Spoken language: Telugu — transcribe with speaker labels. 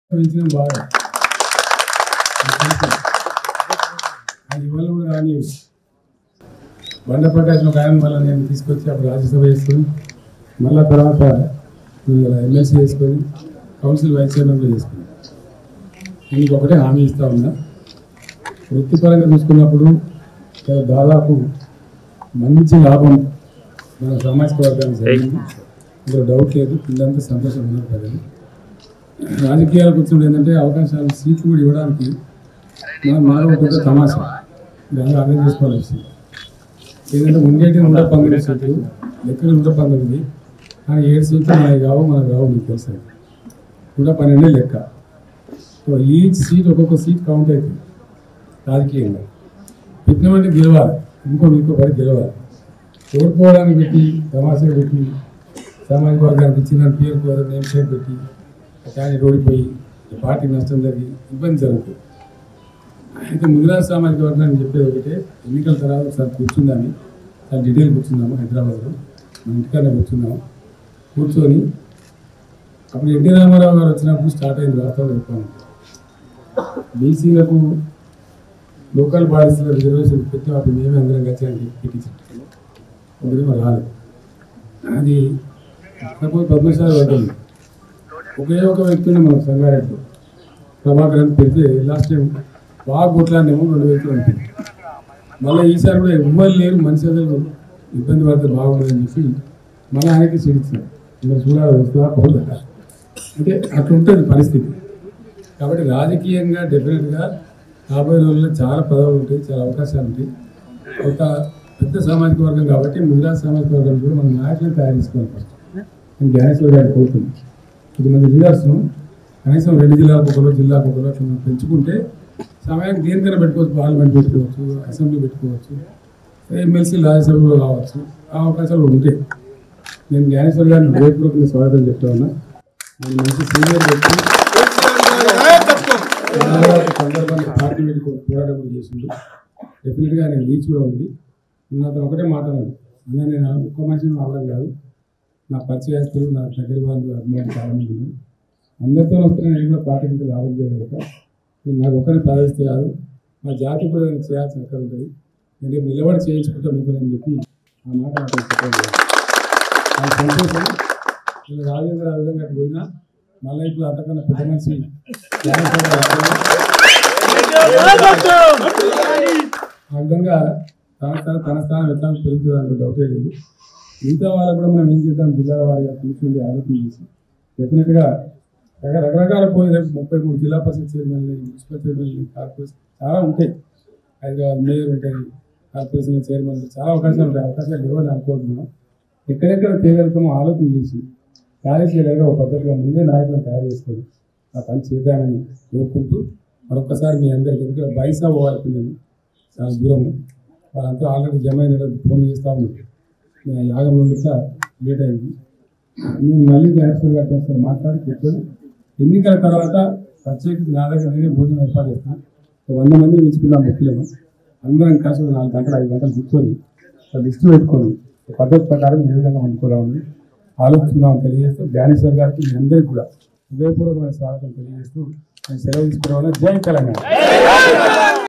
Speaker 1: పెంచిన బాగా అది ఇవాళ కూడా రాని బండ ప్రకాశం ఒక ఆయన మళ్ళీ నేను తీసుకొచ్చి అప్పుడు రాజ్యసభ చేసుకొని మళ్ళా తర్వాత ఎమ్మెల్సీ చేసుకొని కౌన్సిల్ వైస్ చైర్మన్ చేసుకుని దీనికి ఒకటే హామీ ఇస్తా ఉన్నా వృత్తిపరంగా చూసుకున్నప్పుడు ఇక్కడ దాదాపు మంచి లాభం మన సామాజిక వర్గానికి జరిగింది ఇందులో డౌట్ లేదు పిల్లలంతా సంతోషంగా ఉన్నారు ప్రజలు రాజకీయాలకు వచ్చినప్పుడు ఏంటంటే అవకాశాలు సీట్లు కూడా ఇవ్వడానికి మనం మానవ పెద్ద తమాషా దాన్ని అర్థం చేసుకోవాలి వచ్చింది ఏంటంటే ఉండేటి నూట పంతొమ్మిది సీట్లు లెక్కలు నూట పంతొమ్మిది కానీ ఏడు సీట్లు మనకి కావు మనకు రావు మీకు తెలుసు అది. నూట పన్నెండే లెక్క సో ఈచ్ సీట్ ఒక్కొక్క సీట్ కౌంట్ అవుతుంది రాజకీయంగా పెట్టినవంటే గెలవాలి ఇంకో ఇంకో పని గెలవాలి ఓడిపోవడానికి పెట్టి తమాషా పెట్టి సామాజిక వర్గానికి ఇచ్చిన పేరు కోసం నేమ్ షేర్ పెట్టి కానీ ఓడిపోయి ఈ పార్టీకి నష్టం జరిగి ఇబ్బంది జరుగుతుంది అయితే ముదిరాజ్ సామాజిక వర్గాన్ని చెప్పేది ఒకటే ఎన్నికల తర్వాత ఒకసారి కూర్చుందామని చాలా డీటెయిల్ కూర్చుందాము హైదరాబాద్లో మన ఇంటికన్నా కూర్చుందాము కూర్చొని అప్పుడు ఎన్టీ రామారావు గారు వచ్చినప్పుడు స్టార్ట్ అయింది వాస్తవం చెప్పాను బీసీలకు లోకల్ బాడీస్లో రిజర్వేషన్ పెట్టి అప్పుడు మేమే అందరం కలిసి అని పెట్టించాం అప్పుడేమో రాలేదు అది సపోజ్ పద్మశాలి వర్గం ఒకే ఒక వ్యక్తిని మనం సంగారెడ్డి ప్రభాకర్ అని పెడితే లాస్ట్ టైం బాగా కొట్లాడినేమో రెండు వ్యక్తులు అనిపింది మళ్ళీ ఈసారి కూడా ఎవ్వరు లేరు మనిషి అసలు ఇబ్బంది పడితే బాగుండదని చెప్పి మళ్ళీ ఆయనకి చిడిచ్చారు ఇంకా చూడాలి వస్తుందా పోతుందా అంటే అట్లా ఉంటుంది పరిస్థితి కాబట్టి రాజకీయంగా డెఫినెట్గా రాబోయే రోజుల్లో చాలా పదవులు ఉంటాయి చాలా అవకాశాలు ఉంటాయి ఒక పెద్ద సామాజిక వర్గం కాబట్టి మిగతా సామాజిక వర్గం కూడా మనం నాయకులను తయారు చేసుకోవాలి ఫస్ట్ నేను జ్ఞానేశ్వర్ గారికి కోరుతుంది కొద్దిమంది లీడర్స్ను కనీసం రెండు జిల్లాలకు ఒకరు జిల్లాకు ఒకరు అట్లా మనం పెంచుకుంటే సమయానికి దేనికైనా పెట్టుకోవచ్చు పార్లమెంట్ పెట్టుకోవచ్చు అసెంబ్లీ పెట్టుకోవచ్చు ఎమ్మెల్సీ రాజ్యసభలో కావచ్చు ఆ అవకాశాలు ఉంటాయి నేను జ్ఞానేశ్వర్ గారిని హృదయపూర్వకంగా స్వాగతం చెప్తా ఉన్నా నేను మంచి సీనియర్ వ్యక్తి చాలా సందర్భాన్ని పార్టీ మీద కూడా పోరాటం కూడా చేసిండు డెఫినెట్గా ఆయన రీచ్ కూడా ఉంది నేను అతను ఒకటే మాట్లాడాను అన్నా నేను ఒక్క మనిషిని అవడం కాదు నా పరిచయస్తులు నా దగ్గర వాళ్ళు అభిమానులు చాలా మంది ఉన్నారు అందరితో వస్తున్నా నేను కూడా పార్టీ మీద లాభం చేయగలుగుతా నేను నాకు ఒకరిని పదవిస్తే కాదు మా జాతి కూడా నేను చేయాల్సిన అక్కడ ఉంటుంది నేను రేపు నిలబడి చేయించుకుంటా మీకు అని చెప్పి ఆ మాట నాకు చెప్పడం జరిగింది. నాకు సంతోషం ఇలా రాజేంద్ర ఆ విధంగా అటు పోయినా మళ్ళీ ఇప్పుడు అంతకన్నా పెద్ద మనిషి జ్ఞానేశ్వర గారు ఆ విధంగా తన తన తన స్థానం ఎట్లా పెరుగుతుంది అంటే డౌటే లేదు మిగతా వాళ్ళకు కూడా మనం ఏం చేద్దాం జిల్లాల వారిగా కూర్చుండి ఆలోచన చేసి డెఫినెట్గా రక- రకరకాల పోయి రేపు ముప్పై మూడు zilla parishad chairman municipal chairman corporation చాలా ఉంటాయి హైదరాబాద్ మేయర్ ఉంటుంది కార్పొరేషన్ చైర్మన్ చాలా అవకాశాలు ఉంటాయి అవకాశాలు ఇవ్వాలని అనుకుంటున్నాం ఎక్కడెక్కడ చేయగలుగుతామో ఆలోచన చేసి కార్యశీలంగా ఒక పద్ధతిగా ముందే నాయకులను తయారు చేసుకొని ఆ పని చేద్దామని కోరుకుంటూ మరొకసారి మీ అందరికీ ఎందుకంటే బైసా పోవాల్సింది చాలా దూరం వాళ్ళంతా ఆల్రెడీ జమ అయిన ఫోన్ చేస్తా ఉన్నారు నేను యాగం నుండి ఇట్లా లేట్ అయింది నేను మళ్ళీ జ్ఞానేశ్వర్ గారితో ఒకసారి మాట్లాడి కూర్చొని ఎన్నికల తర్వాత ప్రత్యేకించి నా దగ్గర నేనే భోజనం ఏర్పాటు చేస్తాను ఒక వంద మంది ఉంచుకుందాం ముఖ్యులను అందరం కలిసి ఒక నాలుగు గంటలు ఐదు గంటలు కూర్చొని ఒక లిస్టు పెట్టుకొని ఒక పద్ధతి ప్రకారం ఏ విధంగా అనుకోవాలని ఆలోచిస్తున్నామని తెలియజేస్తూ జ్ఞానేశ్వర్ గారికి మీ అందరికీ కూడా హృదయపూర్వకమైన స్వాగతం తెలియజేస్తూ నేను సెలవు తీసుకోవడం జై తెలంగాణ